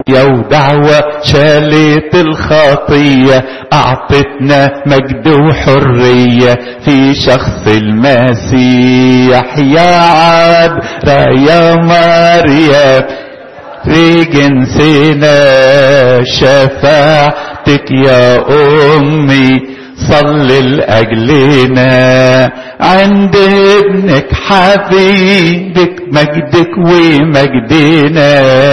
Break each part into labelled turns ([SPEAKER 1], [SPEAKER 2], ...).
[SPEAKER 1] يا ودعوة شالت الخطية أعطتنا مجد وحرية في شخص المسيح يا عذراء يا مريم في جنسنا شفاعتك يا أمي صل لأجلنا عند ابنك حبيبك مجدك ومجدنا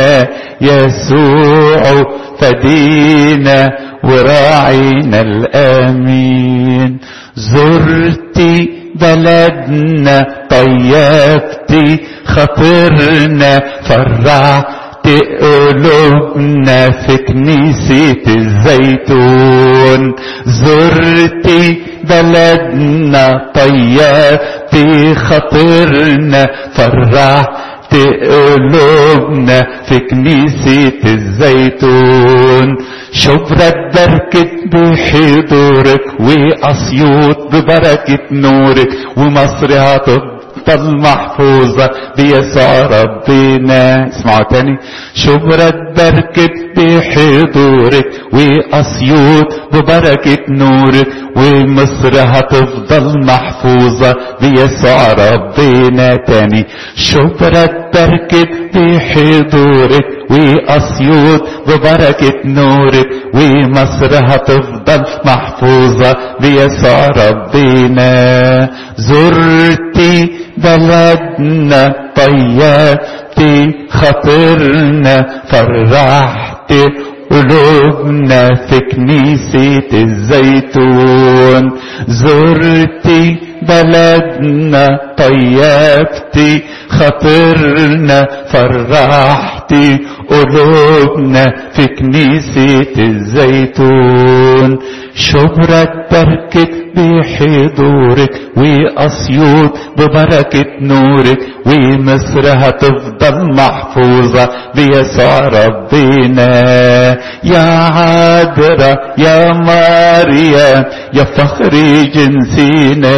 [SPEAKER 1] يسوع فدينا وراعينا الامين زرتي بلدنا طيبتي خاطرنا فرعت قلوبنا في كنيسة الزيتون زرتي بلدنا طيبتي خاطرنا فرعت قلوبنا في كنيسة الزيتون شبرا بركت بحضورك وأسيوط ببركة نورك ومصر هتفضل محفوظة بيسوع ربنا اسمعوا تاني شبرا بركت بحضورك وأسيوط ببركة نورك ومصر هتفضل محفوظة بيسوع ربنا تاني شبرا بركت بحضورك وأسيوط ببركة نورك ومصر هتفضل محفوظة بيسوع ربنا زرتي بلدنا طيبتي خاطرنا فرحت قلوبنا في كنيسة الزيتون زرتي بلدنا طيبتي خاطرنا فرحتي قلوبنا في كنيسة الزيتون شبرة بركة بحضورك وأسيوط ببركة نورك ومصر هتفضل محفوظة بيسوع ربنا يا عذرا يا مريم يا فخر جنسنا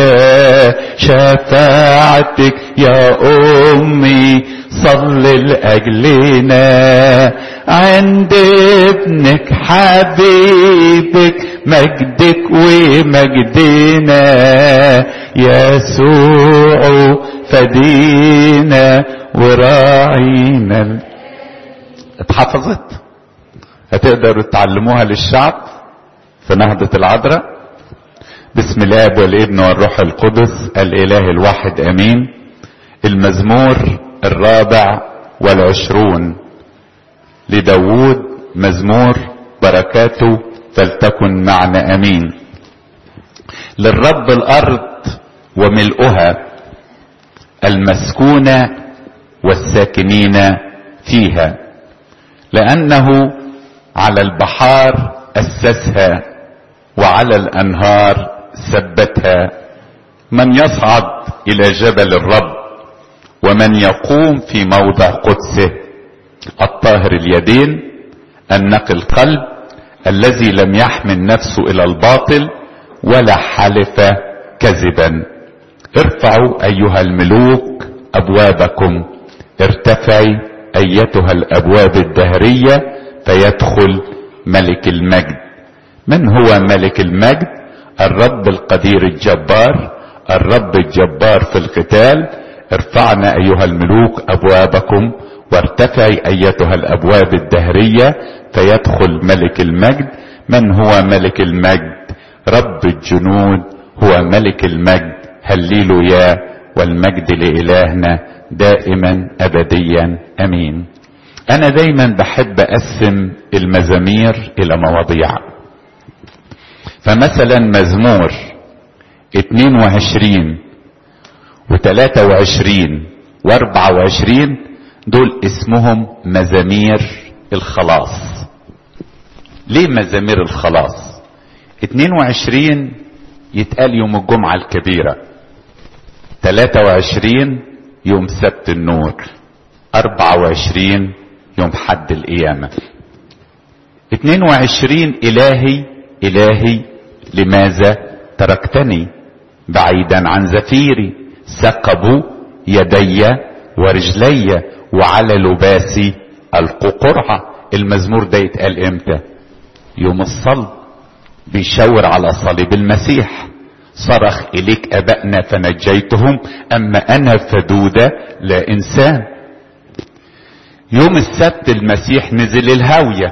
[SPEAKER 1] شفاعتك يا أمي صل لأجلنا عند ابنك حبيبك مجدك ومجدنا يسوع فدينا وراعينا اتحفظت هتقدروا تعلموها للشعب في نهضة العذراء بسم الله والابن والروح القدس الاله الواحد امين المزمور الرابع والعشرون لداود مزمور بركاته فلتكن معنا امين للرب الارض وملؤها المسكونه والساكنين فيها لانه على البحار اسسها وعلى الانهار ثبتها من يصعد الى جبل الرب ومن يقوم في موضع قدسه الطاهر اليدين النقي القلب الذي لم يحمل نفسه الى الباطل ولا حلف كذبا ارفعوا ايها الملوك ابوابكم ارتفعي ايتها الابواب الدهريه فيدخل ملك المجد من هو ملك المجد الرب القدير الجبار الرب الجبار في القتال ارفعنا ايها الملوك ابوابكم وارتفعي ايتها الابواب الدهريه فيدخل ملك المجد من هو ملك المجد رب الجنود هو ملك المجد هللوا يا والمجد لالهنا دائما ابديا امين انا دايما بحب اقسم المزامير الى مواضيع فمثلا مزمور 22 و23 و24 دول اسمهم مزامير الخلاص ليه مزامير الخلاص 22 يتقال يوم الجمعة الكبيرة 23 يوم سبت النور 24 يوم حد القيامة 22 إلهي إلهي لماذا تركتني بعيدا عن زفيري ثقبوا يدي ورجلي وعلى لباسي ألقوا قرعة المزمور ده يتقال امتى يوم الصلب بيشاور على صليب المسيح صرخ اليك ابائنا فنجيتهم اما انا فدودة لا انسان يوم السبت المسيح نزل الهاوية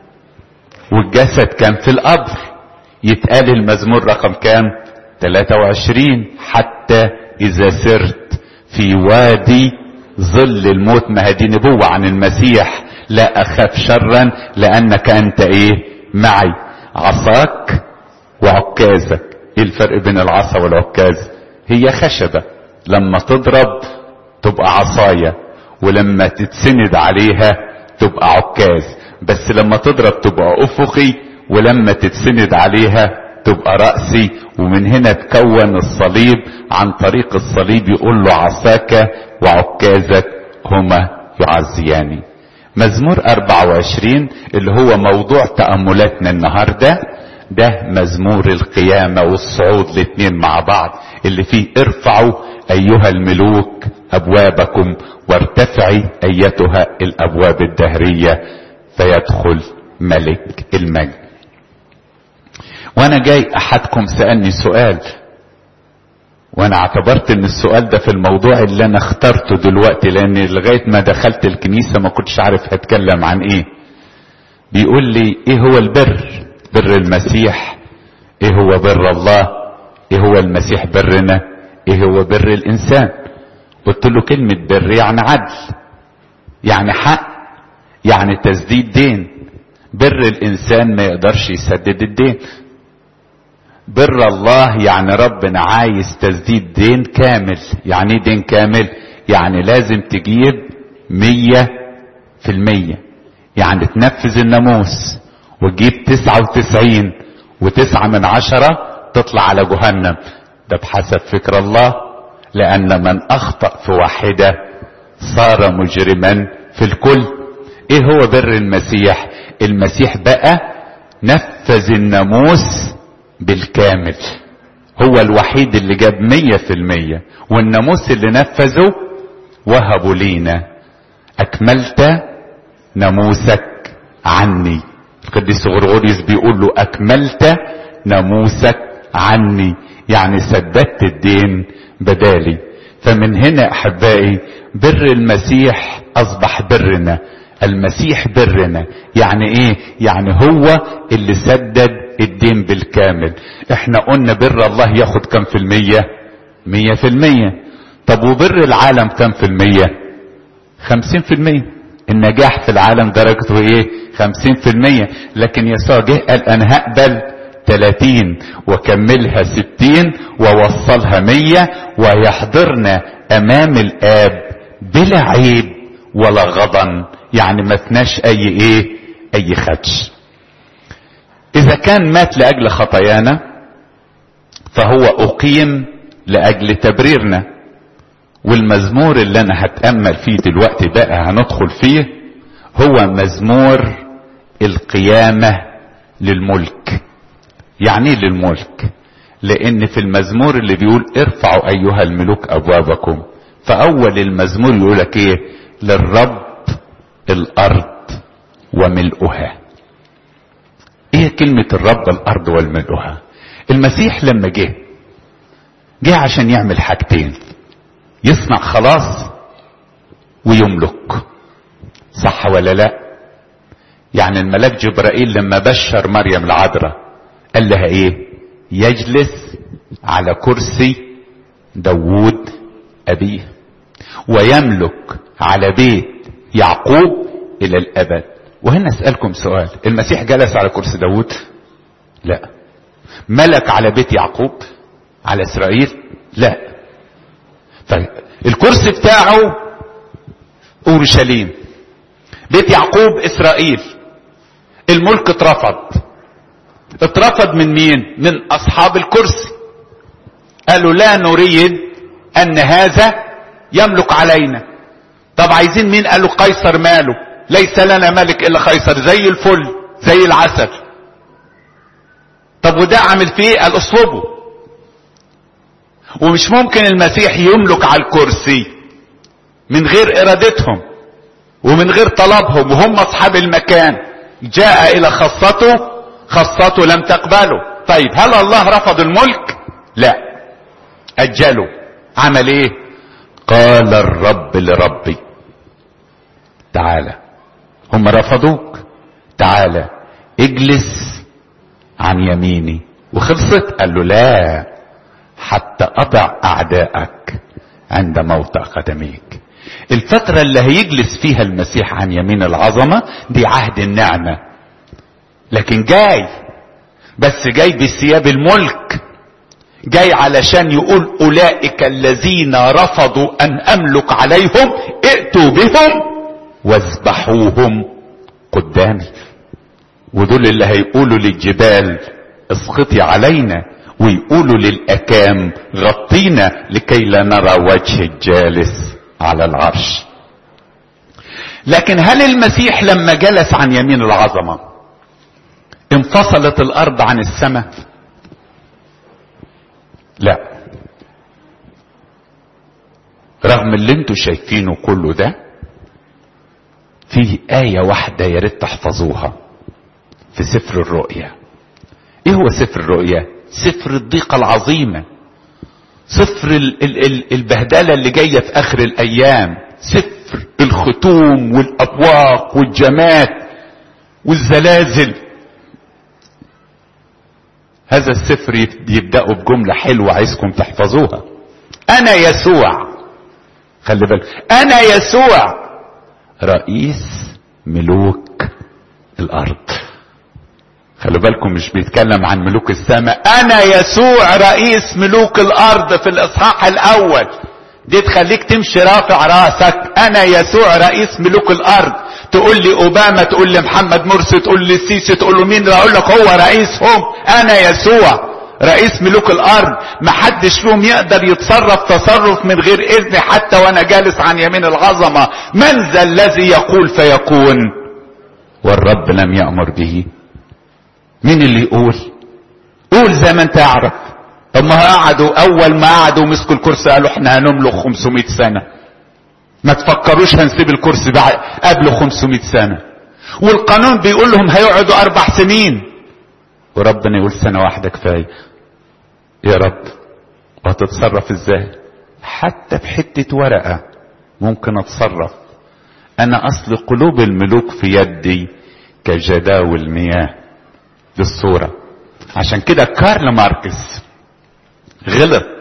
[SPEAKER 1] والجسد كان في القبر يتقال المزمور رقم كام 23 حتى اذا سرت في وادي ظل الموت ما هذه نبوة عن المسيح لا اخاف شرا لانك انت ايه معي عصاك وعكازك ايه الفرق بين العصا والعكاز هي خشبة لما تضرب تبقى عصاية ولما تتسند عليها تبقى عكاز بس لما تضرب تبقى افقي ولما تتسند عليها تبقى رأسي ومن هنا تكون الصليب عن طريق الصليب يقول له عصاك وعكازك هما يعزياني مزمور 24 اللي هو موضوع تأملاتنا النهاردة ده مزمور القيامة والصعود الاتنين مع بعض اللي فيه ارفعوا ايها الملوك ابوابكم وارتفعي ايتها الابواب الدهرية فيدخل ملك المجد وانا جاي احدكم سألني سؤال وانا اعتبرت ان السؤال ده في الموضوع اللي انا اخترته دلوقتي لان لغاية ما دخلت الكنيسة ما كنتش عارف هتكلم عن ايه بيقول لي ايه هو البر بر المسيح ايه هو بر الله ايه هو المسيح برنا ايه هو بر الانسان قلت له كلمة بر يعني عدل يعني حق يعني تسديد دين بر الانسان ما يقدرش يسدد الدين بر الله يعني ربنا عايز تسديد دين كامل يعني ايه دين كامل يعني لازم تجيب مية في المية يعني تنفذ الناموس وتجيب تسعة وتسعين وتسعة من عشرة تطلع على جهنم ده بحسب فكر الله لأن من أخطأ في واحدة صار مجرما في الكل ايه هو بر المسيح المسيح بقى نفذ الناموس بالكامل هو الوحيد اللي جاب مية في المية والناموس اللي نفذه وهبوا لينا اكملت ناموسك عني القديس غرغوريوس بيقول له اكملت ناموسك عني يعني سددت الدين بدالي فمن هنا احبائي بر المسيح اصبح برنا المسيح برنا يعني ايه يعني هو اللي سدد الدين بالكامل احنا قلنا بر الله ياخد كم في المية مية في المية طب وبر العالم كم في المية خمسين في المية النجاح في العالم درجته ايه خمسين في المية لكن يسوع جه قال انا هقبل تلاتين وكملها ستين ووصلها مية ويحضرنا امام الاب بلا عيب ولا غضن يعني ما فيناش اي ايه اي خدش اذا كان مات لاجل خطايانا فهو اقيم لاجل تبريرنا والمزمور اللي انا هتامل فيه دلوقتي بقى هندخل فيه هو مزمور القيامه للملك يعني ايه للملك لان في المزمور اللي بيقول ارفعوا ايها الملوك ابوابكم فاول المزمور يقولك ايه للرب الارض وملؤها ايه كلمة الرب الارض وملؤها المسيح لما جه جه عشان يعمل حاجتين يصنع خلاص ويملك صح ولا لا يعني الملاك جبرائيل لما بشر مريم العذراء قال لها ايه يجلس على كرسي داوود ابيه ويملك على بيت يعقوب الى الابد وهنا اسألكم سؤال المسيح جلس على كرسي داود لا ملك على بيت يعقوب على اسرائيل لا فالكرسي بتاعه اورشليم بيت يعقوب اسرائيل الملك اترفض اترفض من مين من اصحاب الكرسي قالوا لا نريد ان هذا يملك علينا طب عايزين مين قالوا قيصر ماله ليس لنا ملك الا قيصر زي الفل زي العسل طب وده عامل فيه قال اصلبه ومش ممكن المسيح يملك على الكرسي من غير ارادتهم ومن غير طلبهم وهم اصحاب المكان جاء الى خاصته خاصته لم تقبله طيب هل الله رفض الملك لا اجله عمل ايه قال الرب لربي تعالى هم رفضوك تعالى اجلس عن يميني وخلصت قال له لا حتى اضع اعدائك عند موطأ قدميك الفترة اللي هيجلس فيها المسيح عن يمين العظمة دي عهد النعمة لكن جاي بس جاي بثياب الملك جاي علشان يقول اولئك الذين رفضوا ان املك عليهم ائتوا بهم واذبحوهم قدامي ودول اللي هيقولوا للجبال اسقطي علينا ويقولوا للاكام غطينا لكي لا نرى وجه الجالس على العرش لكن هل المسيح لما جلس عن يمين العظمه انفصلت الارض عن السماء لا رغم اللي انتوا شايفينه كله ده فيه آية واحدة يا ريت تحفظوها في سفر الرؤيا ايه هو سفر الرؤيا سفر الضيقة العظيمة سفر ال ال ال البهدلة اللي جاية في اخر الايام سفر الختوم والابواق والجمات والزلازل هذا السفر يبدأوا بجملة حلوة عايزكم تحفظوها انا يسوع خلي بالك انا يسوع رئيس ملوك الارض خلي بالكم مش بيتكلم عن ملوك السماء انا يسوع رئيس ملوك الارض في الاصحاح الاول دي تخليك تمشي رافع راسك انا يسوع رئيس ملوك الارض تقول لي اوباما تقول لي محمد مرسي تقول لي السيسي تقول له مين اقول لك هو رئيسهم انا يسوع رئيس ملوك الارض محدش فيهم يقدر يتصرف تصرف من غير اذن حتى وانا جالس عن يمين العظمه من ذا الذي يقول فيكون والرب لم يامر به مين اللي يقول قول زي ما انت اعرف طب ما قعدوا اول ما قعدوا مسكوا الكرسي قالوا احنا هنملك 500 سنه ما تفكروش هنسيب الكرسي بعد قبل 500 سنه والقانون بيقول لهم هيقعدوا اربع سنين وربنا يقول سنه واحده كفايه يا رب وهتتصرف ازاي حتى بحته ورقه ممكن اتصرف انا اصل قلوب الملوك في يدي كجداول مياه للصورة عشان كده كارل ماركس غلط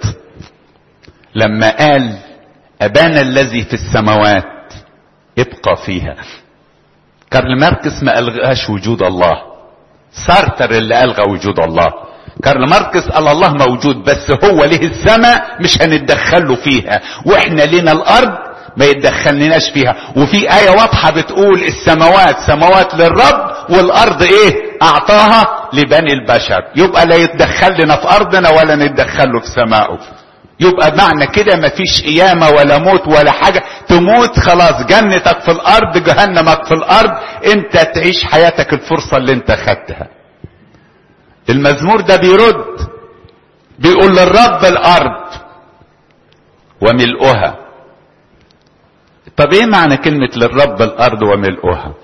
[SPEAKER 1] لما قال ابانا الذي في السماوات ابقى فيها كارل ماركس ما الغاش وجود الله سارتر اللي الغى وجود الله كارل ماركس قال الله موجود بس هو له السماء مش هنتدخله فيها واحنا لنا الارض ما يتدخلناش فيها وفي آية واضحة بتقول السماوات سماوات للرب والأرض إيه أعطاها لبني البشر يبقى لا يتدخل لنا في أرضنا ولا نتدخل له في سمائه يبقى معنى كده مفيش قيامة ولا موت ولا حاجة تموت خلاص جنتك في الأرض جهنمك في الأرض أنت تعيش حياتك الفرصة اللي أنت خدتها المزمور ده بيرد بيقول للرب الأرض وملؤها طب ايه معنى كلمة للرب الارض وملؤها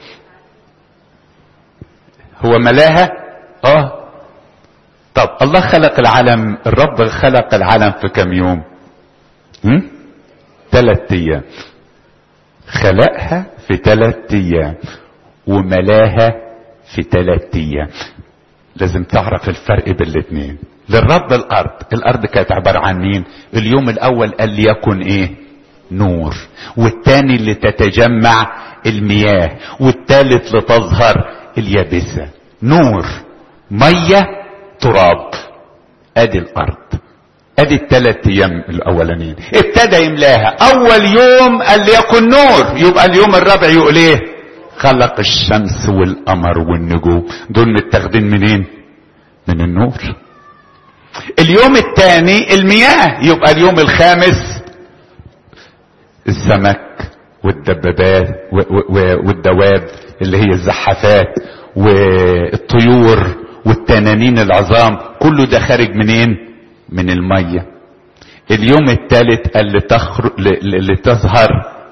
[SPEAKER 1] هو ملاها اه طب الله خلق العالم الرب خلق العالم في كم يوم هم؟ ثلاث ايام خلقها في ثلاث ايام وملاها في ثلاث ايام لازم تعرف الفرق بين الاثنين للرب الارض الارض كانت عبارة عن مين اليوم الاول قال ليكن ايه نور والتاني اللي تتجمع المياه والتالت لتظهر اليابسة نور مية تراب ادي الارض ادي الثلاث ايام الاولانيين ابتدى يملاها اول يوم قال ليكن نور يبقى اليوم الرابع يقول ايه خلق الشمس والقمر والنجوم دول متاخدين منين من النور اليوم الثاني المياه يبقى اليوم الخامس السمك والدبابات والدواب اللي هي الزحافات والطيور والتنانين العظام كله ده خارج منين من المية اليوم الثالث قال لتخرج لتظهر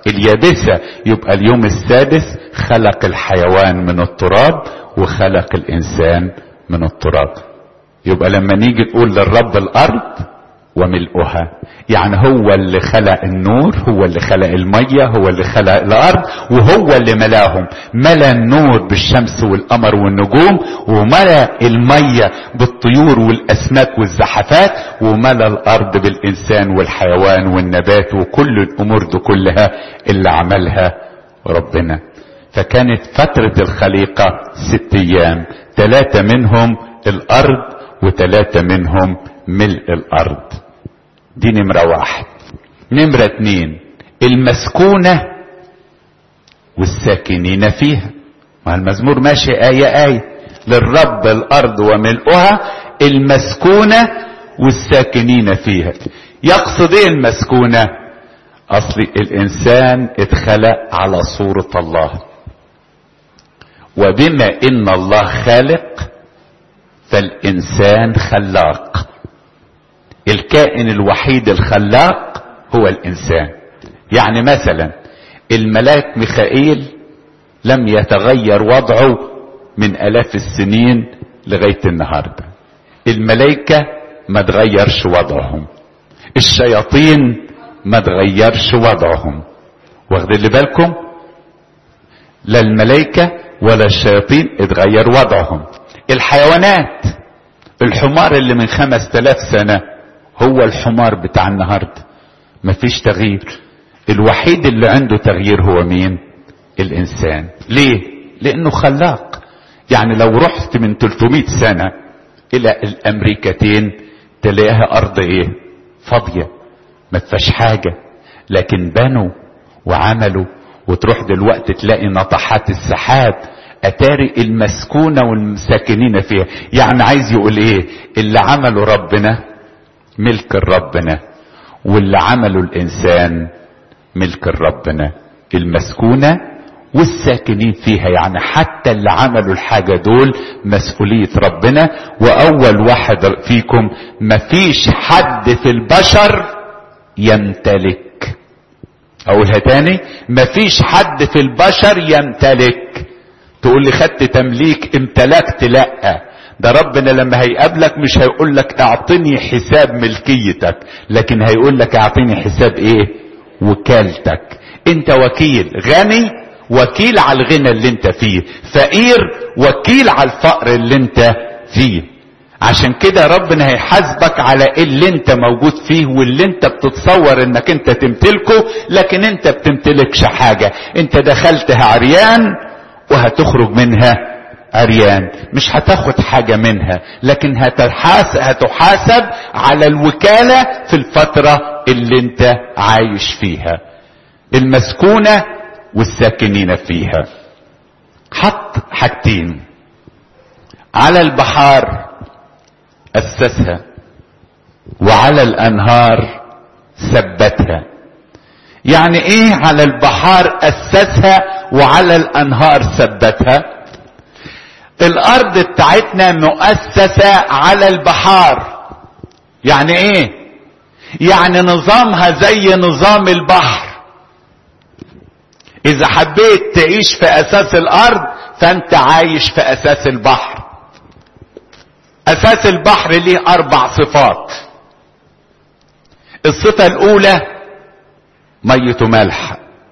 [SPEAKER 1] اليابسة يبقى اليوم السادس خلق الحيوان من التراب وخلق الانسان من التراب يبقى لما نيجي نقول للرب الارض وملؤها يعني هو اللي خلق النور هو اللي خلق المية هو اللي خلق الارض وهو اللي ملاهم ملا النور بالشمس والقمر والنجوم وملا المية بالطيور والاسماك والزحفات وملا الارض بالانسان والحيوان والنبات وكل الامور دي كلها اللي عملها ربنا فكانت فترة الخليقة ست ايام ثلاثة منهم الارض وثلاثة منهم ملء الارض دي نمرة واحد نمرة اتنين المسكونة والساكنين فيها ما المزمور ماشي آية آية للرب الأرض وملؤها المسكونة والساكنين فيها يقصد ايه المسكونة اصل الانسان اتخلق على صورة الله وبما ان الله خالق فالانسان خلاق الكائن الوحيد الخلاق هو الانسان يعني مثلا الملاك ميخائيل لم يتغير وضعه من الاف السنين لغايه النهارده الملائكه ما تغيرش وضعهم الشياطين ما تغيرش وضعهم واخد اللي بالكم لا الملائكه ولا الشياطين اتغير وضعهم الحيوانات الحمار اللي من خمس تلاف سنه هو الحمار بتاع النهارده مفيش تغيير الوحيد اللي عنده تغيير هو مين الانسان ليه لانه خلاق يعني لو رحت من 300 سنة الى الامريكتين تلاقيها ارض ايه فاضية ما تفش حاجة لكن بنوا وعملوا وتروح دلوقتي تلاقي نطحات السحاب اتاري المسكونة والساكنين فيها يعني عايز يقول ايه اللي عمله ربنا ملك ربنا واللي عمله الانسان ملك ربنا المسكونة والساكنين فيها يعني حتى اللي عملوا الحاجة دول مسؤولية ربنا واول واحد فيكم مفيش حد في البشر يمتلك اقولها تاني مفيش حد في البشر يمتلك تقول لي خدت تمليك امتلكت لا ده ربنا لما هيقابلك مش هيقول لك اعطني حساب ملكيتك لكن هيقول لك اعطني حساب ايه وكالتك انت وكيل غني وكيل على الغنى اللي انت فيه فقير وكيل على الفقر اللي انت فيه عشان كده ربنا هيحاسبك على اللي انت موجود فيه واللي انت بتتصور انك انت تمتلكه لكن انت بتمتلكش حاجة انت دخلتها عريان وهتخرج منها عريان مش هتاخد حاجة منها لكن هتحاسب, هتحاسب على الوكالة في الفترة اللي انت عايش فيها المسكونة والساكنين فيها حط حاجتين على البحار أسسها وعلى الأنهار ثبتها يعني ايه على البحار أسسها وعلى الأنهار ثبتها الأرض بتاعتنا مؤسسة على البحار يعني ايه يعني نظامها زي نظام البحر اذا حبيت تعيش في اساس الارض فانت عايش في اساس البحر اساس البحر ليه اربع صفات الصفة الاولى مية ملح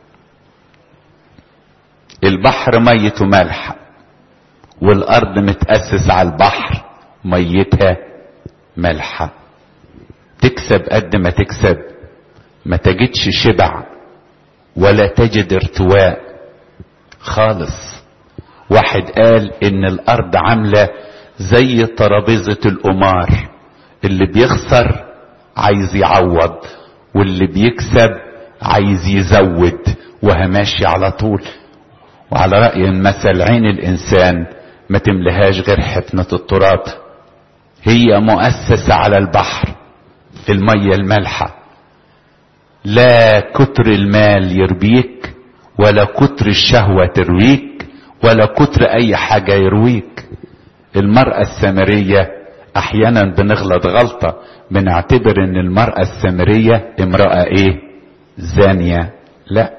[SPEAKER 1] البحر مية ملح والارض متأسس على البحر ميتها ملحة تكسب قد ما تكسب ما تجدش شبع ولا تجد ارتواء خالص واحد قال ان الارض عاملة زي ترابيزة القمار اللي بيخسر عايز يعوض واللي بيكسب عايز يزود وهماشي على طول وعلى رأي المثل عين الانسان ما تملهاش غير حفنة التراب هي مؤسسة على البحر المية المالحة لا كتر المال يربيك ولا كتر الشهوة ترويك ولا كتر اي حاجة يرويك المرأة السامرية احيانا بنغلط غلطة بنعتبر ان المرأة السامرية امرأة ايه زانية لا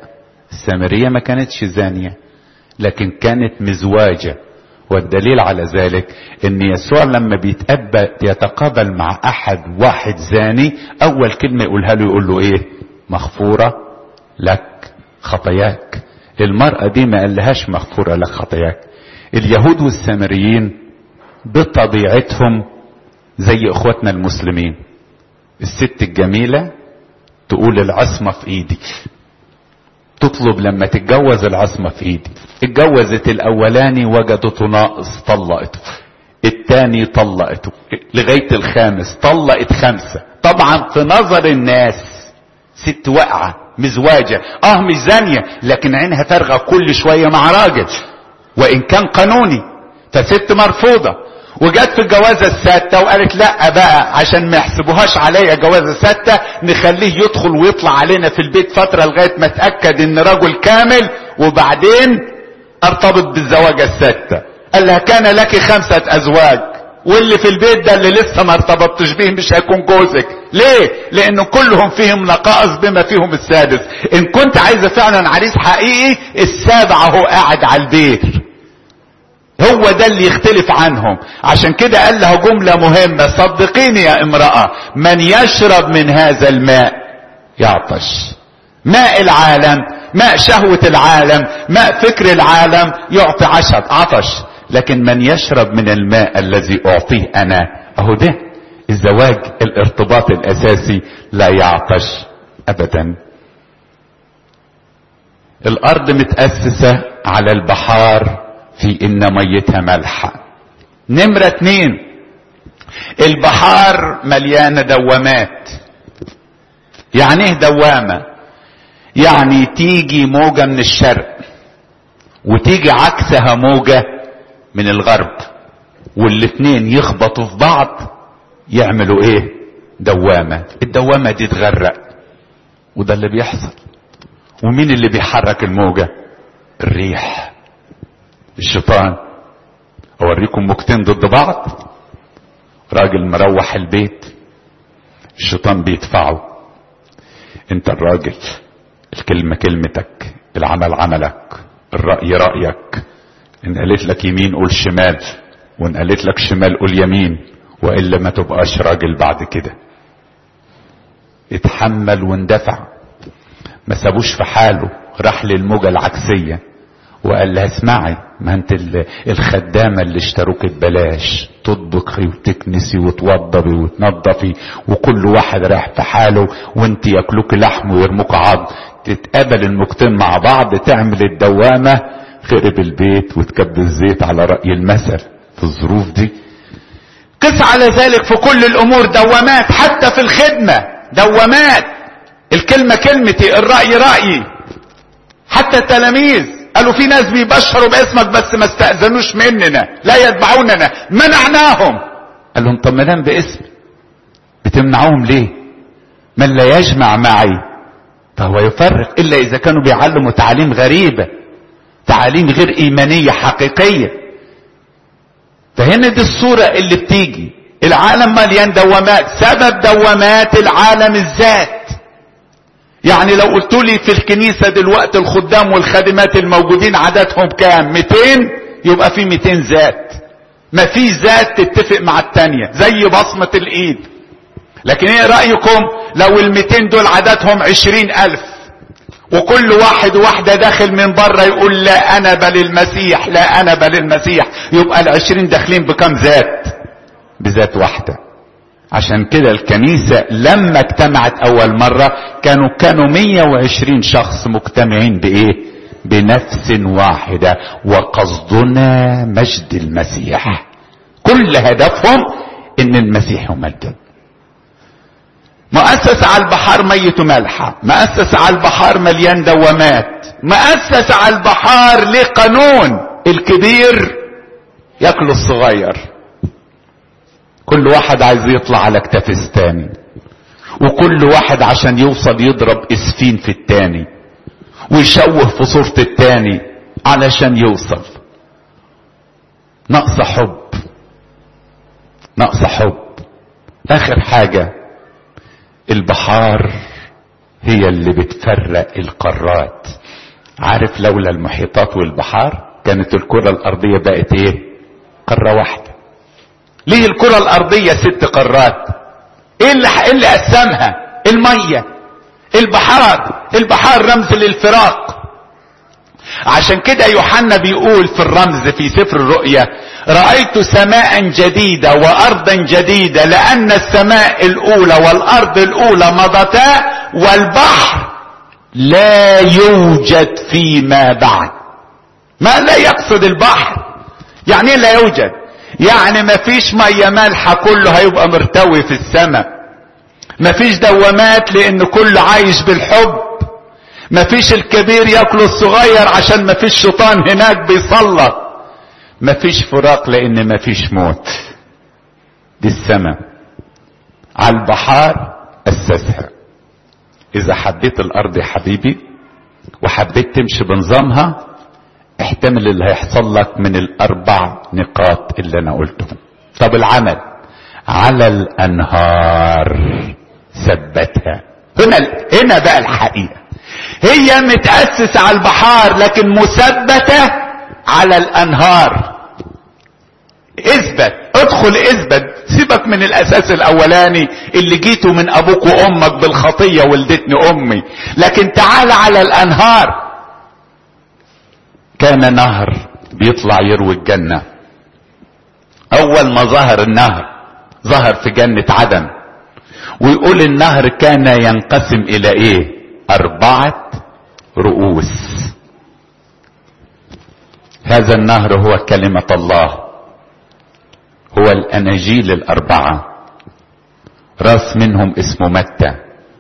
[SPEAKER 1] السامرية ما كانتش زانية لكن كانت مزواجة والدليل على ذلك ان يسوع لما بيتقبل يتقابل مع احد واحد زاني اول كلمة يقولها له يقول له ايه مغفورة لك خطاياك المرأة دي ما قالهاش مغفورة لك خطاياك اليهود والسامريين بطبيعتهم زي اخواتنا المسلمين الست الجميلة تقول العصمة في ايدي تطلب لما تتجوز العصمة في ايدي اتجوزت الاولاني وجدته ناقص طلقته التاني طلقته لغاية الخامس طلقت خمسة طبعا في نظر الناس ست واقعة مزواجة اه مش زانية لكن عينها فارغة كل شوية مع راجل وان كان قانوني فست مرفوضة وجت في الجوازة السادسة وقالت لا بقى عشان ما يحسبوهاش عليا جوازة سادسة نخليه يدخل ويطلع علينا في البيت فترة لغاية ما اتأكد ان رجل كامل وبعدين ارتبط بالزواجة السادسة قال لها كان لك خمسة ازواج واللي في البيت ده اللي لسه ما ارتبطتش بيه مش هيكون جوزك ليه لان كلهم فيهم نقائص بما فيهم السادس ان كنت عايزة فعلا عريس حقيقي السابع هو قاعد على البيت هو ده اللي يختلف عنهم عشان كده قال له جملة مهمة صدقيني يا امرأة من يشرب من هذا الماء يعطش ماء العالم ماء شهوة العالم ماء فكر العالم يعطي عشب عطش لكن من يشرب من الماء الذي اعطيه انا اهو ده الزواج الارتباط الاساسي لا يعطش ابدا الارض متأسسة على البحار في ان ميتها مالحة نمرة اتنين البحار مليانة دوامات يعني ايه دوامة يعني تيجي موجة من الشرق وتيجي عكسها موجة من الغرب والاتنين يخبطوا في بعض يعملوا ايه دوامة الدوامة دي تغرق وده اللي بيحصل ومين اللي بيحرك الموجة الريح الشيطان اوريكم موجتين ضد بعض راجل مروح البيت الشيطان بيدفعه انت الراجل الكلمة كلمتك العمل عملك الرأي رأيك ان قالت لك يمين قول شمال وان قالت لك شمال قول يمين والا ما تبقاش راجل بعد كده اتحمل واندفع ما سابوش في حاله راح للموجة العكسية وقال لها اسمعي ما انت الخدامة اللي اشتروك ببلاش تطبخي وتكنسي وتوضبي وتنظفي وكل واحد رايح في حاله وانت ياكلوك لحم ويرموك عظم تتقابل الموجتين مع بعض تعمل الدوامة خرب البيت وتكب الزيت على رأي المثل في الظروف دي قس على ذلك في كل الامور دوامات حتى في الخدمة دوامات الكلمة كلمتي الرأي رأيي حتى التلاميذ قالوا في ناس بيبشروا باسمك بس ما استأذنوش مننا لا يتبعوننا منعناهم قال لهم طب ما دام باسم بتمنعوهم ليه من لا يجمع معي فهو يفرق الا اذا كانوا بيعلموا تعاليم غريبة تعاليم غير ايمانية حقيقية فهنا دي الصورة اللي بتيجي العالم مليان دوامات سبب دوامات العالم الذات يعني لو قلت لي في الكنيسة دلوقتي الخدام والخادمات الموجودين عددهم كام 200 يبقى في 200 ذات ما في ذات تتفق مع التانية زي بصمة الايد لكن ايه رأيكم لو ال200 دول عددهم عشرين الف وكل واحد واحدة داخل من بره يقول لا انا بل المسيح لا انا بل المسيح يبقى العشرين داخلين بكم ذات بذات واحدة عشان كده الكنيسة لما اجتمعت اول مرة كانوا كانوا 120 شخص مجتمعين بايه بنفس واحدة وقصدنا مجد المسيح كل هدفهم ان المسيح يمجد مؤسس على البحار ميت ملحة مؤسس على البحار مليان دوامات مؤسس على البحار ليه قانون الكبير ياكل الصغير كل واحد عايز يطلع على اكتاف التاني وكل واحد عشان يوصل يضرب اسفين في التاني ويشوه في صورة التاني علشان يوصل نقص حب نقص حب اخر حاجة البحار هي اللي بتفرق القارات عارف لولا المحيطات والبحار كانت الكرة الارضية بقت ايه قارة واحدة ليه الكرة الارضية ست قارات ايه اللي, إيه اللي قسمها المية البحار البحار رمز للفراق عشان كده يوحنا بيقول في الرمز في سفر الرؤيا رأيت سماء جديدة وأرضا جديدة لأن السماء الأولى والأرض الأولى مضتا والبحر لا يوجد فيما بعد ما لا يقصد البحر يعني لا يوجد يعني ما فيش مية مالحة كله هيبقى مرتوي في السماء ما فيش دوامات لان كله عايش بالحب ما فيش الكبير ياكل الصغير عشان ما فيش شيطان هناك بيصلى ما فيش فراق لان ما فيش موت دي السماء على البحار اسسها اذا حبيت الارض يا حبيبي وحبيت تمشي بنظامها احتمل اللي هيحصل لك من الاربع نقاط اللي انا قلتهم طب العمل على الانهار ثبتها هنا هنا بقى الحقيقه هي متاسس على البحار لكن مثبته على الانهار اثبت ادخل اثبت سيبك من الاساس الاولاني اللي جيته من ابوك وامك بالخطيه ولدتني امي لكن تعال على الانهار كان نهر بيطلع يروي الجنه اول ما ظهر النهر ظهر في جنه عدن ويقول النهر كان ينقسم الى ايه اربعه رؤوس هذا النهر هو كلمه الله هو الاناجيل الاربعه راس منهم اسمه متى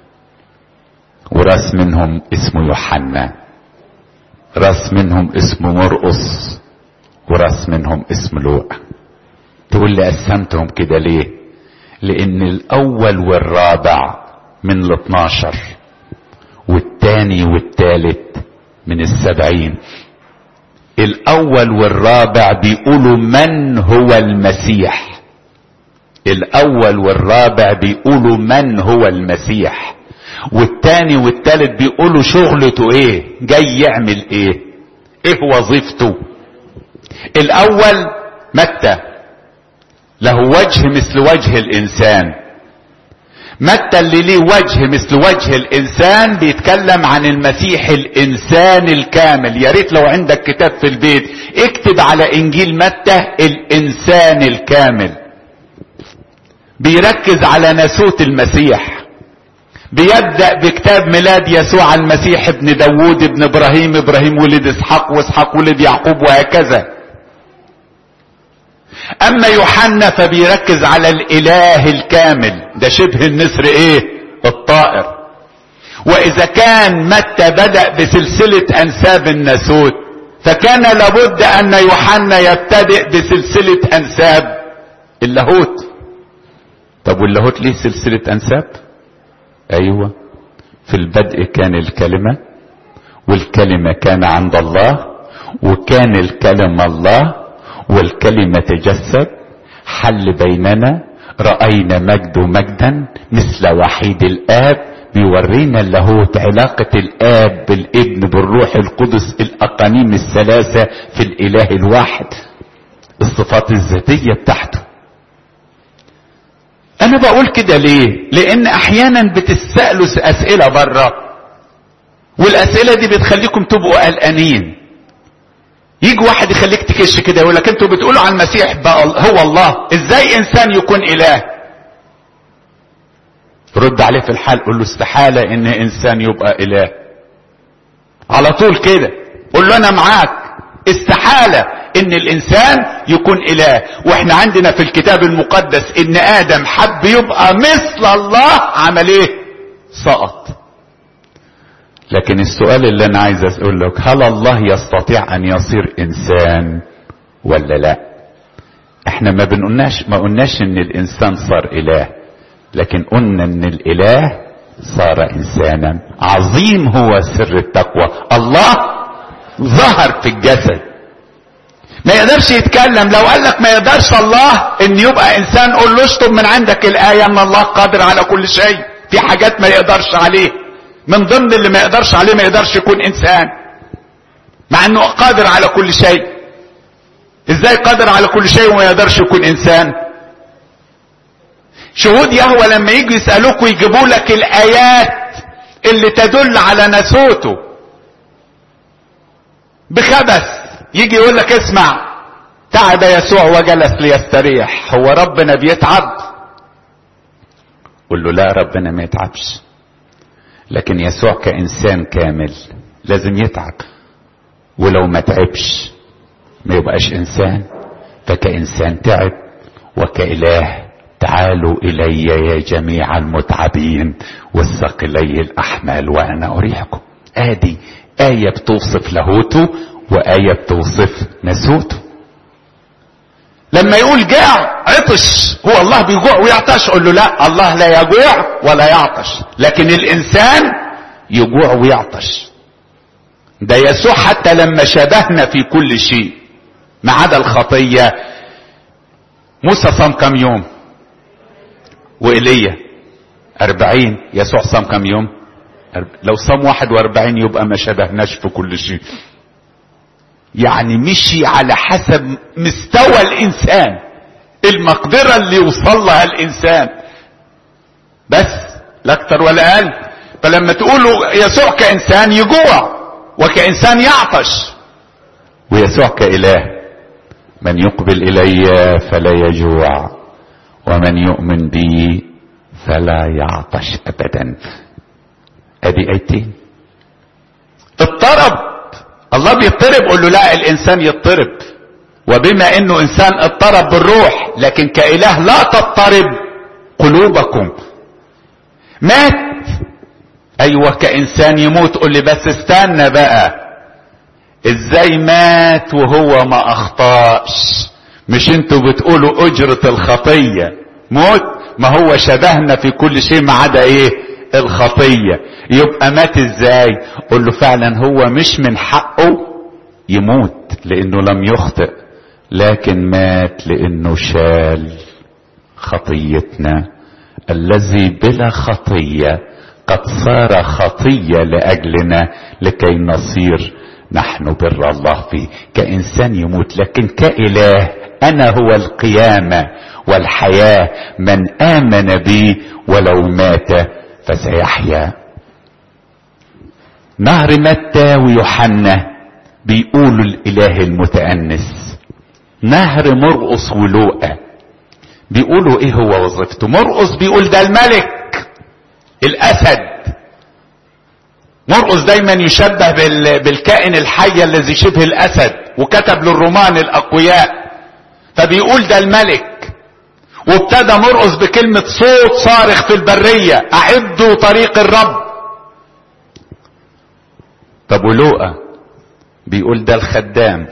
[SPEAKER 1] وراس منهم اسمه يوحنا راس منهم اسمه مرقص وراس منهم اسمه لوقا تقول لي قسمتهم كده ليه لان الاول والرابع من الاثناشر والتاني والتالت من السبعين الاول والرابع بيقولوا من هو المسيح الاول والرابع بيقولوا من هو المسيح والتاني والتالت بيقولوا شغلته ايه جاي يعمل ايه ايه وظيفته الاول متى له وجه مثل وجه الانسان متى اللي ليه وجه مثل وجه الانسان بيتكلم عن المسيح الانسان الكامل يا ريت لو عندك كتاب في البيت اكتب على انجيل متى الانسان الكامل بيركز على ناسوت المسيح بيبدأ بكتاب ميلاد يسوع المسيح ابن داوود ابن ابراهيم ابراهيم ولد اسحاق واسحاق ولد يعقوب وهكذا اما يوحنا فبيركز على الاله الكامل ده شبه النسر ايه الطائر واذا كان متى بدأ بسلسلة انساب الناسوت فكان لابد ان يوحنا يبتدئ بسلسلة انساب اللاهوت طب واللاهوت ليه سلسلة انساب ايوه في البدء كان الكلمة والكلمة كان عند الله وكان الكلمة الله والكلمة تجسد حل بيننا رأينا مجد مجدا مثل وحيد الآب بيورينا اللاهوت علاقة الآب بالابن بالروح القدس الأقانيم الثلاثة في الإله الواحد الصفات الذاتية بتاعته أنا بقول كده ليه؟ لأن أحيانا بتسألوا أسئلة بره والأسئلة دي بتخليكم تبقوا قلقانين يجي واحد يخليك تكش كده يقول لك انتوا بتقولوا عن المسيح بقى هو الله ازاي انسان يكون اله رد عليه في الحال قول له استحالة ان انسان يبقى اله على طول كده قول له انا معاك استحالة ان الانسان يكون اله واحنا عندنا في الكتاب المقدس ان ادم حب يبقى مثل الله عمل ايه سقط لكن السؤال اللي انا عايز اسأل لك هل الله يستطيع ان يصير انسان ولا لا احنا ما بنقولناش ما قلناش ان الانسان صار اله لكن قلنا ان الاله صار انسانا عظيم هو سر التقوى الله ظهر في الجسد ما يقدرش يتكلم لو قال لك ما يقدرش الله ان يبقى انسان قول له اشطب من عندك الايه ان الله قادر على كل شيء في حاجات ما يقدرش عليه من ضمن اللي ما يقدرش عليه ما يقدرش يكون انسان مع انه قادر على كل شيء ازاي قادر على كل شيء وما يقدرش يكون انسان شهود يهوى لما يجوا يسألوك ويجيبوا لك الايات اللي تدل على نسوته بخبث يجي يقول لك اسمع تعب يسوع وجلس ليستريح هو ربنا بيتعب قل له لا ربنا ما يتعبش لكن يسوع كإنسان كامل لازم يتعب ولو ما تعبش ما يبقاش إنسان فكإنسان تعب وكإله تعالوا إلي يا جميع المتعبين والثقلي الأحمال وأنا أريحكم آدي آية بتوصف لاهوته وآية بتوصف نسوته لما يقول جاع عطش هو الله بيجوع ويعطش قول له لا الله لا يجوع ولا يعطش لكن الانسان يجوع ويعطش ده يسوع حتى لما شبهنا في كل شيء ما عدا الخطية موسى صام كم يوم وإيليا أربعين يسوع صام كم يوم لو صام واحد وأربعين يبقى ما شبهناش في كل شيء يعني مشي على حسب مستوى الانسان المقدرة اللي يوصل لها الانسان بس لا اكتر ولا اقل فلما تقولوا يسوع كانسان يجوع وكانسان يعطش ويسوع كاله من يقبل الي فلا يجوع ومن يؤمن بي فلا يعطش ابدا ادي ايتين اضطرب الله بيضطرب قول له لا الانسان يضطرب وبما انه انسان اضطرب بالروح لكن كاله لا تضطرب قلوبكم مات ايوه كانسان يموت قول لي بس استنى بقى ازاي مات وهو ما اخطاش مش انتوا بتقولوا اجرة الخطية موت ما هو شبهنا في كل شيء ما عدا ايه الخطية يبقى مات ازاي قل له فعلا هو مش من حقه يموت لانه لم يخطئ لكن مات لانه شال خطيتنا الذي بلا خطية قد صار خطية لأجلنا لكي نصير نحن بر الله فيه كإنسان يموت لكن كإله أنا هو القيامة والحياة من آمن بي ولو مات فسيحيا نهر متى ويوحنا بيقولوا الاله المتأنس نهر مرقص ولوقا بيقولوا ايه هو وظيفته مرقص بيقول ده الملك الاسد مرقص دايما يشبه بالكائن الحي الذي شبه الاسد وكتب للرومان الاقوياء فبيقول ده الملك وابتدى مرقص بكلمة صوت صارخ في البرية أعدوا طريق الرب طب ولوقا بيقول ده الخدام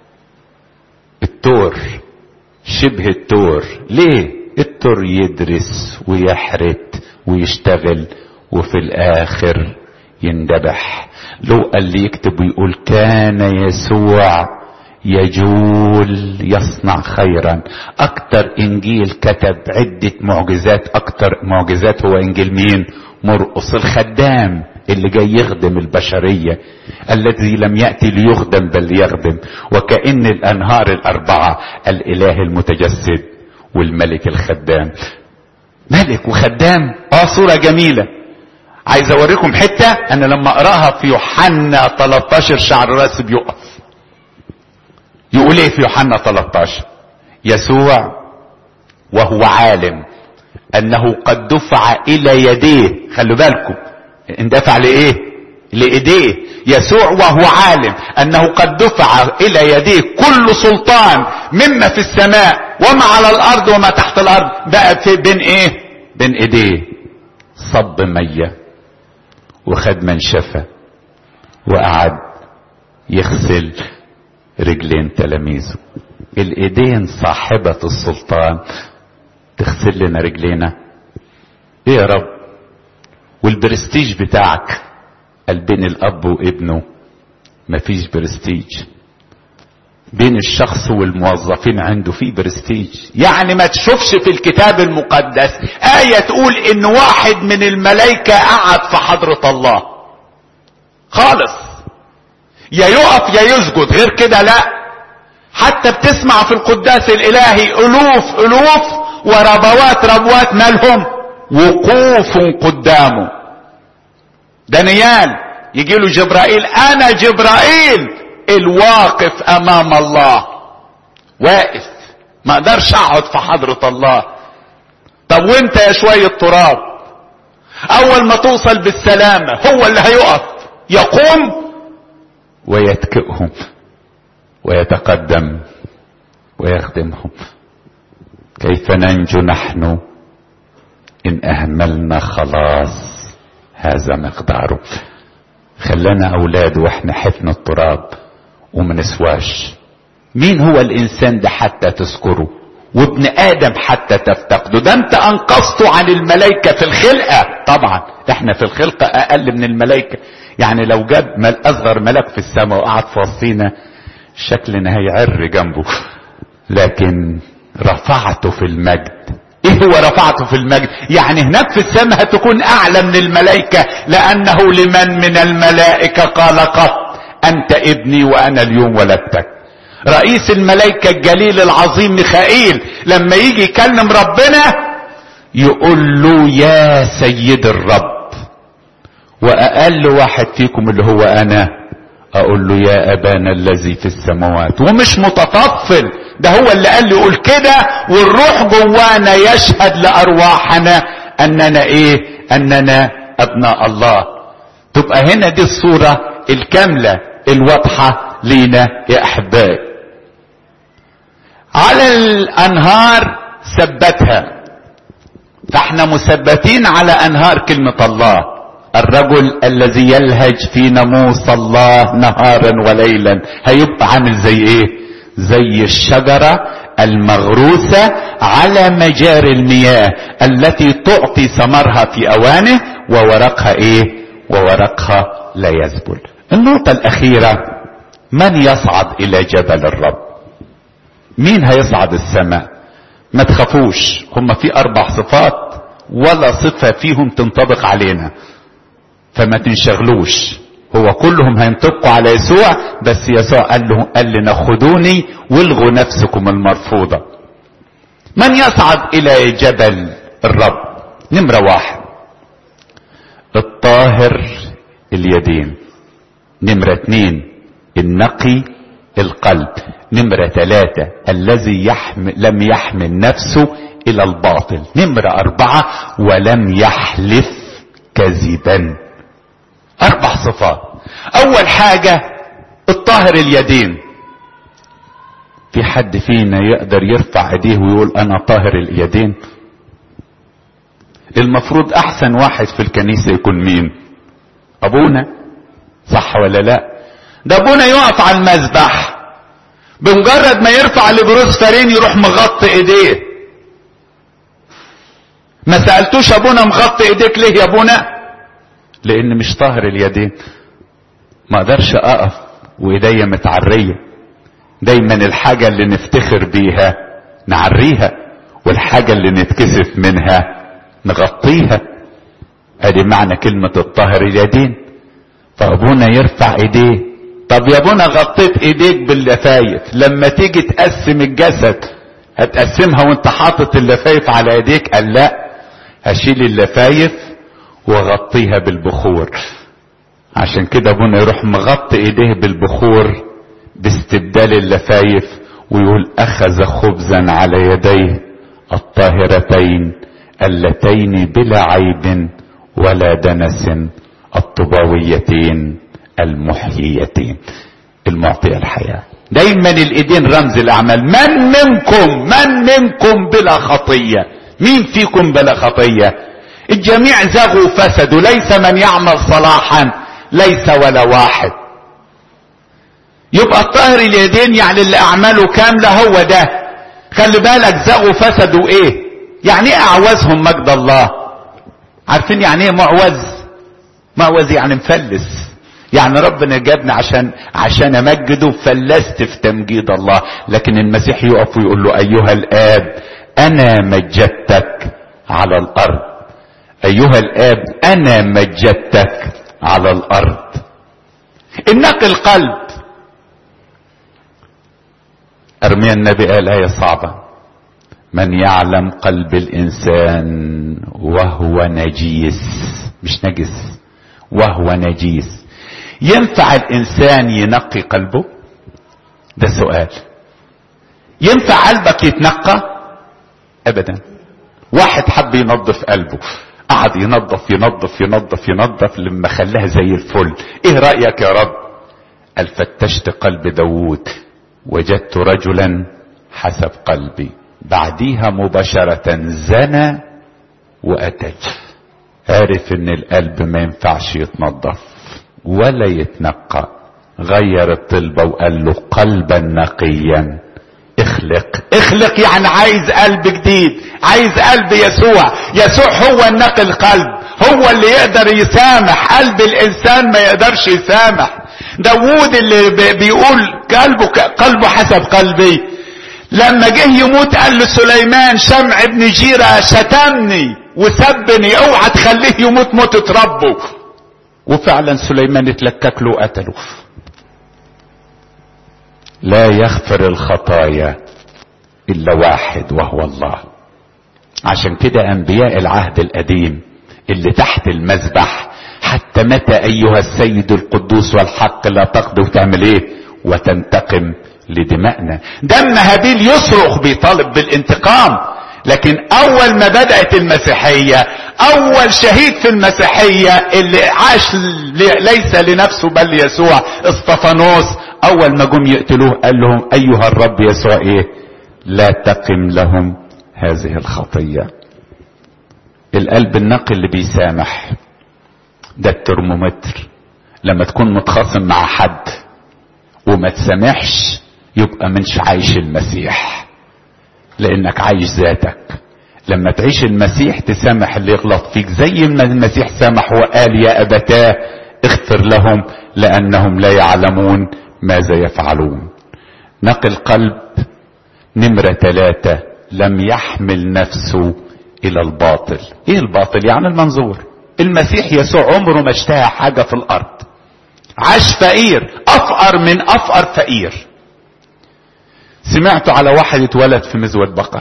[SPEAKER 1] التور شبه التور ليه التور يدرس ويحرت ويشتغل وفي الاخر يندبح لوقا اللي يكتب ويقول كان يسوع يجول يصنع خيرا اكتر انجيل كتب عدة معجزات اكتر معجزات هو انجيل مين مرقص الخدام اللي جاي يخدم البشرية الذي لم يأتي ليخدم بل ليخدم وكأن الانهار الاربعة الاله المتجسد والملك الخدام ملك وخدام اه صورة جميلة عايز اوريكم حتة انا لما اقراها في يوحنا 13 شعر راسي بيقف يقول ايه في يوحنا 13 يسوع وهو عالم انه قد دفع الى يديه خلوا بالكم اندفع لايه لايديه يسوع وهو عالم انه قد دفع الى يديه كل سلطان مما في السماء وما على الارض وما تحت الارض بقى في بين ايه بين ايديه صب ميه وخد منشفه وقعد يغسل رجلين تلاميذه الايدين صاحبة السلطان تغسل لنا رجلينا ايه يا رب والبرستيج بتاعك قال بين الاب وابنه مفيش برستيج بين الشخص والموظفين عنده في برستيج يعني ما تشوفش في الكتاب المقدس آية تقول ان واحد من الملائكة قعد في حضرة الله خالص يا يقف يا يسجد غير كده لا حتى بتسمع في القداس الالهي الوف الوف وربوات ربوات مالهم وقوف قدامه دانيال يجي له جبرائيل انا جبرائيل الواقف امام الله واقف ما اقدرش اقعد في حضرة الله طب وانت يا شوية تراب اول ما توصل بالسلامة هو اللي هيقف يقوم ويتكئهم ويتقدم ويخدمهم كيف ننجو نحن ان اهملنا خلاص هذا مقداره خلانا اولاد واحنا حفن التراب وما نسواش مين هو الانسان ده حتى تذكره وابن ادم حتى تفتقده ده انت انقذته عن الملائكة في الخلقة طبعا احنا في الخلقة اقل من الملائكة يعني لو جاب مل اصغر ملك في السماء وقعد في وسطينا شكلنا هيعر جنبه لكن رفعته في المجد ايه هو رفعته في المجد يعني هناك في السماء هتكون اعلى من الملائكة لانه لمن من الملائكة قال قط انت ابني وانا اليوم ولدتك رئيس الملائكة الجليل العظيم ميخائيل لما يجي يكلم ربنا يقول له يا سيد الرب واقل واحد فيكم اللي هو انا اقول له يا ابانا الذي في السماوات ومش متطفل ده هو اللي قال لي قول كده والروح جوانا يشهد لارواحنا اننا ايه اننا ابناء الله تبقى هنا دي الصورة الكاملة الواضحة لينا يا احبائي على الانهار ثبتها فاحنا مثبتين على انهار كلمة الله الرجل الذي يلهج في ناموس الله نهارا وليلا هيبقى عامل زي ايه زي الشجرة المغروسة على مجاري المياه التي تعطي ثمرها في اوانه وورقها ايه وورقها لا يذبل النقطة الاخيرة من يصعد الى جبل الرب مين هيصعد السماء ما تخافوش هم في اربع صفات ولا صفة فيهم تنطبق علينا فما تنشغلوش هو كلهم هينطبقوا على يسوع بس يسوع قال له قال لنا خدوني والغوا نفسكم المرفوضة من يصعد الى جبل الرب نمرة واحد الطاهر اليدين نمرة اتنين النقي القلب نمرة ثلاثة الذي يحمل لم يحمل نفسه الى الباطل نمرة اربعة ولم يحلف كذبا اربع صفات اول حاجة الطاهر اليدين في حد فينا يقدر يرفع ايديه ويقول انا طاهر اليدين المفروض احسن واحد في الكنيسة يكون مين ابونا صح ولا لا ده ابونا يقف على المذبح بمجرد ما يرفع لبروس فارين يروح مغطي ايديه ما سألتوش ابونا مغطي ايديك ليه يا ابونا لان مش طاهر اليدين ما اقدرش اقف وايديا متعرية دايما الحاجة اللي نفتخر بيها نعريها والحاجة اللي نتكسف منها نغطيها ادي معنى كلمة الطاهر اليدين فابونا يرفع ايديه طب يا ابونا غطيت ايديك باللفايف لما تيجي تقسم الجسد هتقسمها وانت حاطط اللفايف على ايديك قال لا هشيل اللفايف واغطيها بالبخور عشان كده ابونا يروح مغطي ايديه بالبخور باستبدال اللفايف ويقول اخذ خبزا على يديه الطاهرتين اللتين بلا عيب ولا دنس الطباويتين المحييتين المعطية الحياة دايما الايدين رمز الاعمال من منكم من منكم بلا خطية مين فيكم بلا خطية الجميع زغوا فسدوا ليس من يعمل صلاحا ليس ولا واحد يبقى الطاهر اليدين يعني اللي اعماله كاملة هو ده خلي بالك زغوا فسدوا ايه يعني ايه اعوزهم مجد الله عارفين يعني ايه معوز معوز يعني مفلس يعني ربنا جابني عشان عشان امجده فلست في تمجيد الله لكن المسيح يقف ويقول له ايها الاب انا مجدتك على الارض ايها الاب انا مجدتك على الارض النقي القلب ارميا النبي قال ايه صعبة من يعلم قلب الانسان وهو نجيس مش نجس وهو نجيس ينفع الانسان ينقي قلبه ده سؤال ينفع قلبك يتنقى ابدا واحد حب ينظف قلبه قعد ينظف ينظف ينظف ينظف لما خلاها زي الفل ايه رأيك يا رب قال فتشت قلب داوود وجدت رجلا حسب قلبي بعديها مباشرة زنى وقتل عرف ان القلب ما ينفعش يتنظف ولا يتنقى غير الطلبة وقال له قلبا نقيا اخلق اخلق يعني عايز قلب جديد عايز قلب يسوع يسوع هو النقي القلب هو اللي يقدر يسامح قلب الانسان ما يقدرش يسامح داوود اللي بيقول قلبه قلبه حسب قلبي لما جه يموت قال لسليمان شمع ابن جيرة شتمني وسبني اوعى تخليه يموت موتة ربه وفعلا سليمان اتلكك له وقتله لا يغفر الخطايا الا واحد وهو الله عشان كده انبياء العهد القديم اللي تحت المذبح حتى متى ايها السيد القدوس والحق لا تقضي وتعمل ايه وتنتقم لدمائنا دم هابيل يصرخ بيطالب بالانتقام لكن اول ما بدأت المسيحية اول شهيد في المسيحية اللي عاش ليس لنفسه بل يسوع اسطفانوس اول ما جم يقتلوه قال لهم ايها الرب يسوع ايه لا تقم لهم هذه الخطية القلب النقي اللي بيسامح ده الترمومتر لما تكون متخاصم مع حد وما تسامحش يبقى منش عايش المسيح لانك عايش ذاتك لما تعيش المسيح تسامح اللي يغلط فيك زي ما المسيح سامح وقال يا ابتاه اغفر لهم لانهم لا يعلمون ماذا يفعلون نقي القلب نمرة ثلاثة لم يحمل نفسه الى الباطل ايه الباطل يعني المنظور المسيح يسوع عمره ما اشتهى حاجة في الارض عاش فقير افقر من افقر فقير سمعت على واحد اتولد في مزود بقر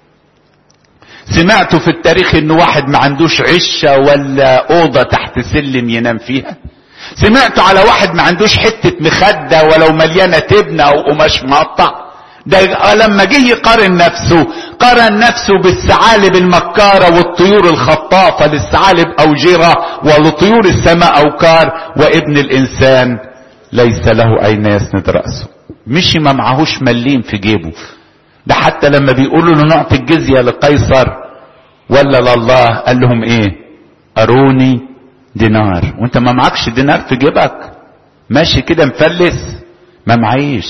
[SPEAKER 1] سمعت في التاريخ ان واحد ما عندوش عشة ولا اوضة تحت سلم ينام فيها سمعت على واحد ما عندوش حتة مخدة ولو مليانة تبنة او قماش مقطع ده لما جه يقارن نفسه قارن نفسه بالثعالب المكارة والطيور الخطافة للثعالب أوجرة ولطيور السماء أوكار وابن الإنسان ليس له أين يسند رأسه مشي ما معهوش مليم في جيبه ده حتى لما بيقولوا له نعطي الجزية لقيصر ولا لله قال لهم ايه اروني دينار وانت ما معكش دينار في جيبك ماشي كده مفلس ما معيش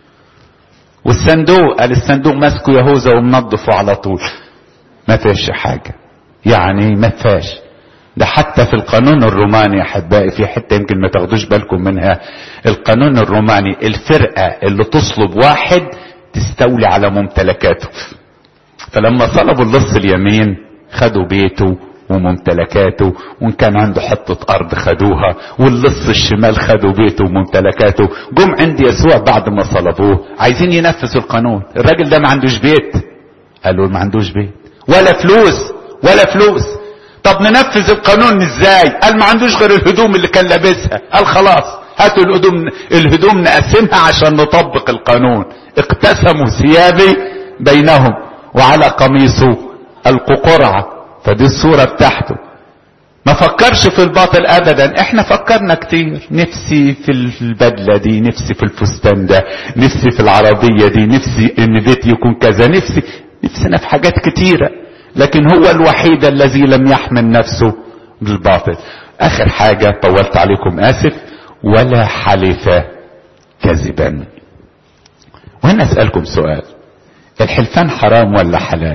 [SPEAKER 1] والصندوق قال الصندوق ماسكه يهوذا ومنظفه على طول ما فيش حاجة يعني ما فيهاش ده حتى في القانون الروماني يا احبائي في حته يمكن ما تاخدوش بالكم منها القانون الروماني الفرقه اللي تصلب واحد تستولي على ممتلكاته فلما صلبوا اللص اليمين خدوا بيته وممتلكاته وان كان عنده حتة ارض خدوها واللص الشمال خدوا بيته وممتلكاته جم عند يسوع بعد ما صلبوه عايزين ينفذوا القانون الراجل ده ما عندوش بيت قالوا ما عندوش بيت ولا فلوس ولا فلوس طب ننفذ القانون ازاي قال ما عندوش غير الهدوم اللي كان لابسها قال خلاص هاتوا الهدوم الهدوم نقسمها عشان نطبق القانون اقتسموا ثيابي بينهم وعلى قميصه القرعه فدي الصورة بتاعته ما فكرش في الباطل ابدا احنا فكرنا كتير نفسي في البدلة دي نفسي في الفستان ده نفسي في العربية دي نفسي ان بيتي يكون كذا نفسي نفسنا في حاجات كتيرة لكن هو الوحيد الذي لم يحمل نفسه بالباطل اخر حاجة طولت عليكم اسف ولا حلف كذبا وهنا اسألكم سؤال الحلفان حرام ولا حلال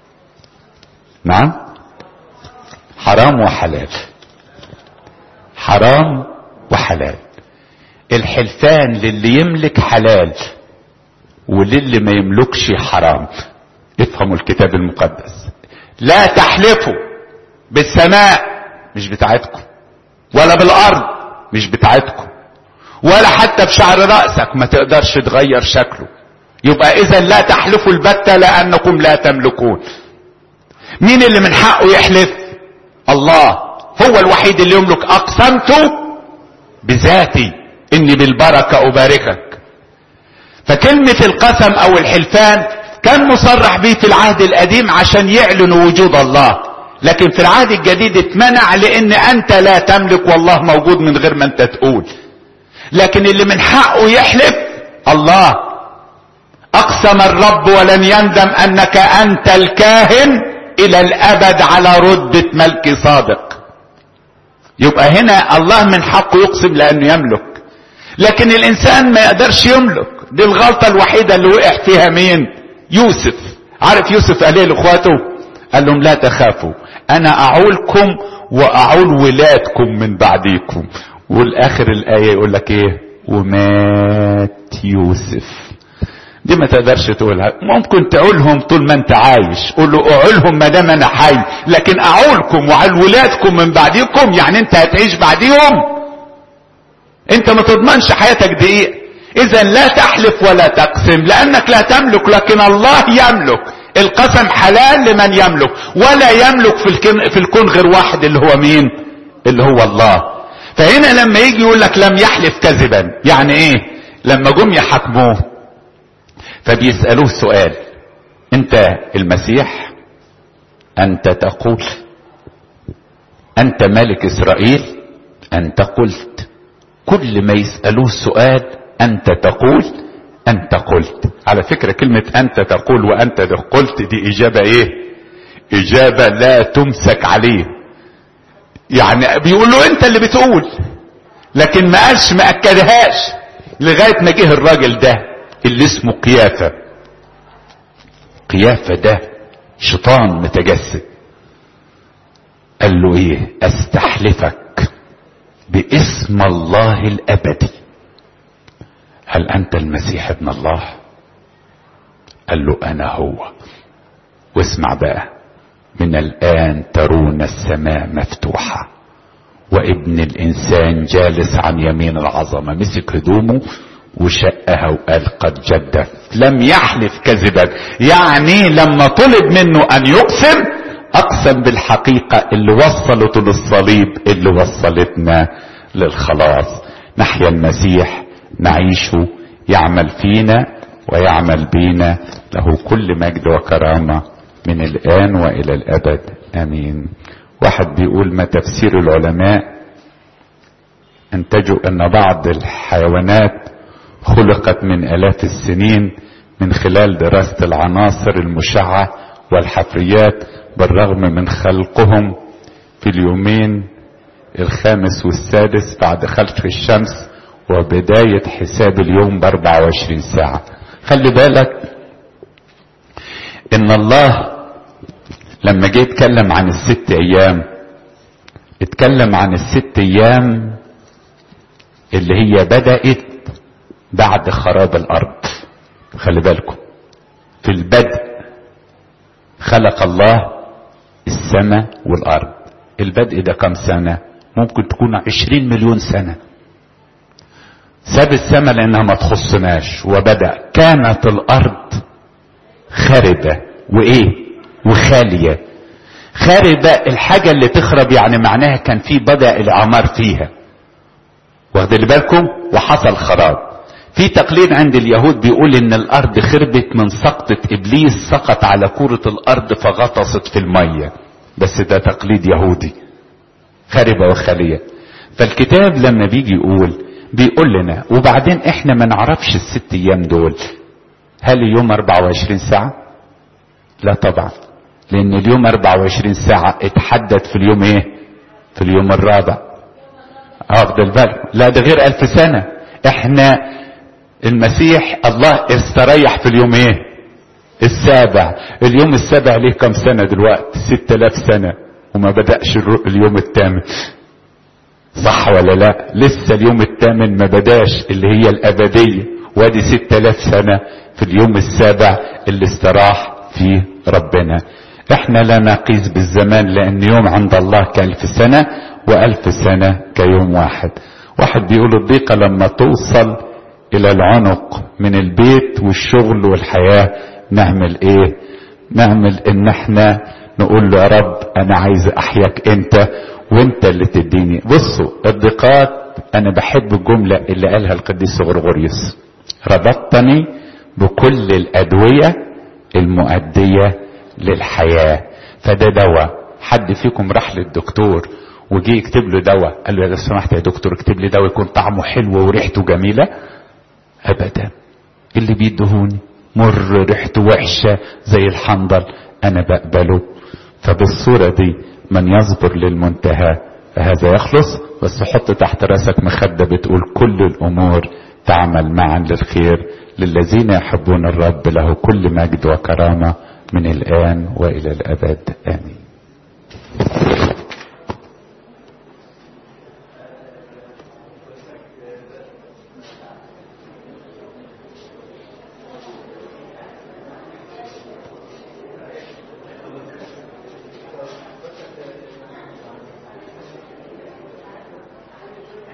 [SPEAKER 1] نعم حرام وحلال حرام وحلال الحلفان للي يملك حلال وللي ما يملكش حرام افهموا الكتاب المقدس لا تحلفوا بالسماء مش بتاعتكم ولا بالارض مش بتاعتكم ولا حتى بشعر رأسك ما تقدرش تغير شكله يبقى اذا لا تحلفوا البتة لانكم لا تملكون مين اللي من حقه يحلف الله هو الوحيد اللي يملك اقسمت بذاتي اني بالبركة اباركك فكلمة القسم او الحلفان كان مصرح به في العهد القديم عشان يعلنوا وجود الله لكن في العهد الجديد اتمنع لان انت لا تملك والله موجود من غير ما انت تقول لكن اللي من حقه يحلف الله اقسم الرب ولن يندم انك انت الكاهن الى الابد على ردة ملك صادق يبقى هنا الله من حقه يقسم لانه يملك لكن الانسان ما يقدرش يملك دي الغلطة الوحيدة اللي وقع فيها مين يوسف عارف يوسف قال ايه لاخواته قال لهم لا تخافوا انا اعولكم واعول ولادكم من بعديكم والاخر الايه يقول لك ايه ومات يوسف دي ما تقدرش تقولها ممكن تعولهم طول ما انت عايش قول له اعولهم ما دام انا حي لكن اعولكم وعلى ولادكم من بعديكم يعني انت هتعيش بعديهم انت ما تضمنش حياتك دقيقه اذا لا تحلف ولا تقسم لانك لا تملك لكن الله يملك القسم حلال لمن يملك ولا يملك في الكون, في الكون غير واحد اللي هو مين اللي هو الله فهنا لما يجي يقول لك لم يحلف كذبا يعني ايه لما جم يحاكموه فبيسألوه سؤال انت المسيح انت تقول انت ملك اسرائيل انت قلت كل ما يسألوه سؤال انت تقول انت قلت على فكرة كلمة انت تقول وانت قلت دي اجابة ايه اجابة لا تمسك عليه يعني بيقول له انت اللي بتقول لكن ما قالش ما اكدهاش لغاية ما جه الراجل ده اللي اسمه قيافة قيافة ده شيطان متجسد قال له ايه استحلفك باسم الله الابدي هل انت المسيح ابن الله قال له انا هو واسمع بقى من الان ترون السماء مفتوحة وابن الانسان جالس عن يمين العظمة مسك هدومه وشقها وقال قد جدف لم يحلف كذبا يعني لما طلب منه ان يقسم اقسم بالحقيقة اللي وصلته للصليب اللي وصلتنا للخلاص نحيا المسيح نعيشه يعمل فينا ويعمل بينا له كل مجد وكرامة من الآن وإلى الأبد آمين واحد بيقول ما تفسير العلماء انتجوا أن بعض الحيوانات خلقت من آلاف السنين من خلال دراسة العناصر المشعة والحفريات بالرغم من خلقهم في اليومين الخامس والسادس بعد خلق الشمس وبداية حساب اليوم ب 24 ساعة خلي بالك ان الله لما جه يتكلم عن الست ايام اتكلم عن الست ايام اللي هي بدأت بعد خراب الارض خلي بالكم في البدء خلق الله السماء والارض البدء ده كم سنة ممكن تكون عشرين مليون سنة ساب السماء لانها ما تخصناش وبدأ كانت الارض خربة وايه وخالية خربة الحاجة اللي تخرب يعني معناها كان في بدأ العمار فيها واخد بالكم وحصل خراب في تقليد عند اليهود بيقول ان الارض خربت من سقطة ابليس سقط على كرة الارض فغطست في المية بس ده تقليد يهودي خربة وخالية فالكتاب لما بيجي يقول بيقول لنا وبعدين احنا ما نعرفش الست ايام دول هل اليوم 24 ساعة لا طبعا لان اليوم 24 ساعة اتحدد في اليوم ايه في اليوم الرابع افضل بالك لا ده غير الف سنة احنا المسيح الله استريح في اليوم ايه السابع اليوم السابع ليه كم سنة دلوقتي ست الاف سنة وما بدأش اليوم الثامن صح ولا لا لسه اليوم الثامن ما بداش اللي هي الابدية وادي ست الاف سنة في اليوم السابع اللي استراح فيه ربنا احنا لا نقيس بالزمان لان يوم عند الله كالف سنة والف سنة كيوم واحد واحد بيقول الضيقة لما توصل الى العنق من البيت والشغل والحياة نعمل ايه نعمل ان احنا نقول له يا رب انا عايز احياك انت وانت اللي تديني بصوا الضيقات انا بحب الجملة اللي قالها القديس غرغوريوس ربطتني بكل الادوية المؤدية للحياة فده دواء حد فيكم راح للدكتور وجي يكتب له دواء قال له لو سمحت يا دكتور اكتب لي دواء يكون طعمه حلو وريحته جميلة ابدا اللي بيدهوني مر ريحته وحشة زي الحنظل انا بقبله فبالصورة دي من يصبر للمنتهى فهذا يخلص بس حط تحت راسك مخدة بتقول كل الامور تعمل معا للخير للذين يحبون الرب له كل مجد وكرامة من الان والى الابد امين